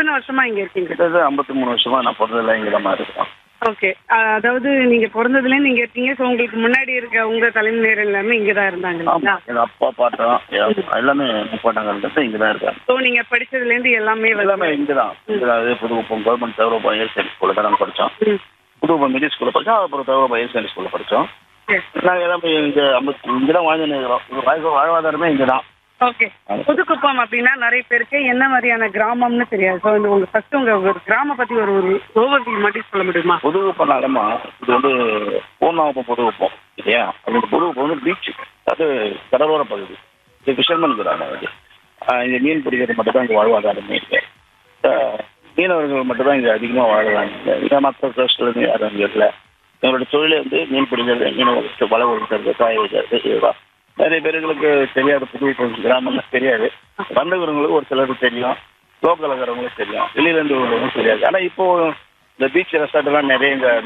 எத்தனை வருஷமா இங்க இருக்கீங்க கிட்டத்தட்ட ஐம்பத்தி மூணு வருஷமா நான் பிறந்ததில்ல இங்கே தான் இருக்கேன் ஓகே அதாவது நீங்க பிறந்ததுல இருந்து இங்க இருக்கீங்க ஸோ உங்களுக்கு முன்னாடி இருக்க உங்க தலைமுறையினர் எல்லாமே இங்க தான் இருந்தாங்க ஆமா இல்லைங்களா எங்க அப்பா பாட்டம் என் எல்லாமே முப்பாட்டங்கிறது இங்கே தான் இருக்காங்க ஸோ நீங்க படிச்சதுல இருந்து எல்லாமே வந்து- எல்லாமே இங்கே தான் இங்கே தான் இது புதுக்குப்பம் கவர்மெண்ட் தவிர ஹையர் செகண்டரி ஸ்கூலில் தான் நாங்கள் படித்தோம் ம். புதுக்குப்பம் மிடில் ஸ்கூலில் படித்தோம் அப்புறம் தவிர ஹையர் செகண்டரி ஸ்கூலில் படித்தோம் சரி. நாங்கள் எல்லாமே இங்கே ஐம்பத்தி இங்கே தான் வாழ்ந்துன்னு இருக்கிறோம் இது வாழ்க்கை வாழ்வாதாரமே இங்கே தான் ஓகே புதுக்குப்பம் அப்படின்னா நிறைய பேருக்கு என்ன மாதிரியான கிராமம்னு தெரியாது ஸோ இந்த உங்க ஃபர்ஸ்ட் உங்க ஒரு கிராம பத்தி ஒரு ஒரு ஓவர்வியூ மட்டும் சொல்ல முடியுமா புதுக்குப்பம் நலமா இது வந்து பூர்ணாகுப்பம் புதுக்குப்பம் இல்லையா அந்த புதுக்குப்பம் வந்து பீச் அது கடலோர பகுதி இது ஃபிஷர்மன் இருக்கிறாங்க அது ஆஹ் இங்க மீன் பிடிக்கிறது மட்டும் தான் இங்கே வாழ்வாதாரமே இருக்கு ஆஹ் மீனவர்கள் மட்டும் தான் இங்கே அதிகமாக வாழ்றாங்க இங்கே மற்ற கோஸ்ட்லேருந்து யாரும் இங்கே இல்லை எங்களோட தொழிலே வந்து மீன் பிடிக்கிறது மீன் வளர்த்து வலை ஒழுக்கிறது காய வைக்கிறது இதுதான் நிறைய பேர்களுக்கு தெரியாது புது கிராமம்லாம் தெரியாது வந்தவங்களுக்கு ஒரு சிலருக்கு தெரியும் லோக்கல் இருக்கிறவங்களுக்கு தெரியும் வெளியிலேருந்து உள்ளவங்களுக்கு தெரியாது ஆனால் இப்போ இந்த பீச் ரெசார்ட் எல்லாம் நிறைய இங்கே